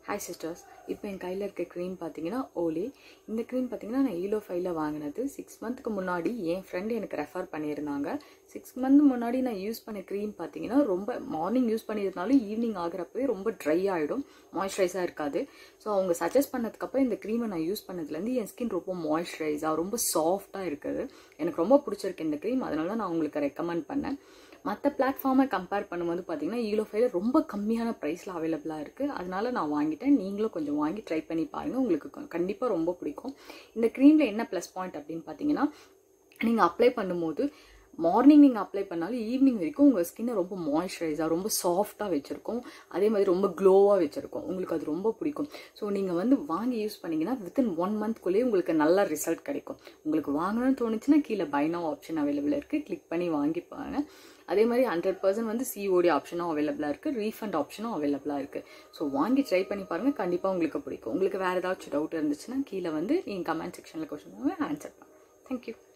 hi sisters இப்போ என் கையில் இருக்க க்ரீம் பார்த்தீங்கன்னா ஓலே இந்த க்ரீம் பார்த்தீங்கன்னா நான் ஈலோ ஃபைவ்ல வாங்கினது சிக்ஸ் மந்த்துக்கு முன்னாடி என் ஃப்ரெண்டு எனக்கு ரெஃபர் பண்ணியிருந்தாங்க சிக்ஸ் மந்த் முன்னாடி நான் யூஸ் பண்ண க்ரீம் பார்த்தீங்கன்னா ரொம்ப மார்னிங் யூஸ் பண்ணியிருந்தாலும் ஈவினிங் ஆகிறப்பவே ரொம்ப ட்ரை ஆகிடும் மாய்ஸ்சரைஸாக இருக்காது ஸோ அவங்க சஜஸ்ட் பண்ணதுக்கப்புறம் இந்த க்ரீமை நான் யூஸ் பண்ணதுலேருந்து என் ஸ்கின் ரொம்ப மாய்ஸ்சரைஸாக ரொம்ப சாஃப்டாக இருக்குது எனக்கு ரொம்ப பிடிச்சிருக்கு இந்த க்ரீம் அதனால தான் நான் உங்களுக்கு ரெக்கமெண்ட் பண்ணேன் மற்ற பிளாட்ஃபார்மை கம்பேர் பண்ணும்போது பார்த்தீங்கன்னா ஈலோ ஃபைவ்ல ரொம்ப கம்மியான ப்ரைஸில் அவைலபிளாக இருக்குது அதனால நான் வாங்கிட்டேன் நீங்களும் கொஞ்சம் வாங்கி ட்ரை பண்ணி பாருங்கள் உங்களுக்கு கண்டிப்பாக ரொம்ப பிடிக்கும் இந்த க்ரீமில் என்ன ப்ளஸ் பாயிண்ட் அப்படின்னு பார்த்தீங்கன்னா நீங்கள் அப்ளை பண்ணும்போது மார்னிங் நீங்கள் அப்ளை பண்ணாலும் ஈவினிங் வரைக்கும் உங்கள் ஸ்கின்னை ரொம்ப மாய்ஸ்சரைஸாக ரொம்ப சாஃப்டாக வச்சுருக்கோம் அதே மாதிரி ரொம்ப க்ளோவாக வச்சுருக்கோம் உங்களுக்கு அது ரொம்ப பிடிக்கும் ஸோ நீங்கள் வந்து வாங்கி யூஸ் பண்ணிங்கன்னா வித்தின் ஒன் மந்த்குள்ளேயே உங்களுக்கு நல்ல ரிசல்ட் கிடைக்கும் உங்களுக்கு வாங்கணும்னு தோணுச்சுன்னா கீழே பைனோ ஆப்ஷன் அவைலபிள் இருக்குது கிளிக் பண்ணி வாங்கிப்பாங்க அதே மாதிரி ஹண்ட்ரட் பர்சன்ட் வந்து சிஓடி ஆப்ஷனும் அவைலபிளாக இருக்குது ரீஃபண்ட் ஆப்ஷனும் அவைலபிளாக இருக்குது ஸோ வாங்கி ட்ரை பண்ணி பாருங்கள் கண்டிப்பாக உங்களுக்கு பிடிக்கும் உங்களுக்கு வேறு ஏதாச்சும் டவுட் இருந்துச்சுன்னா கீழே வந்து நீங்கள் கமெண்ட் செக்ஷனில் கொஸ்டின் ஆன்சர் பண்ணுங்க தேங்க்யூ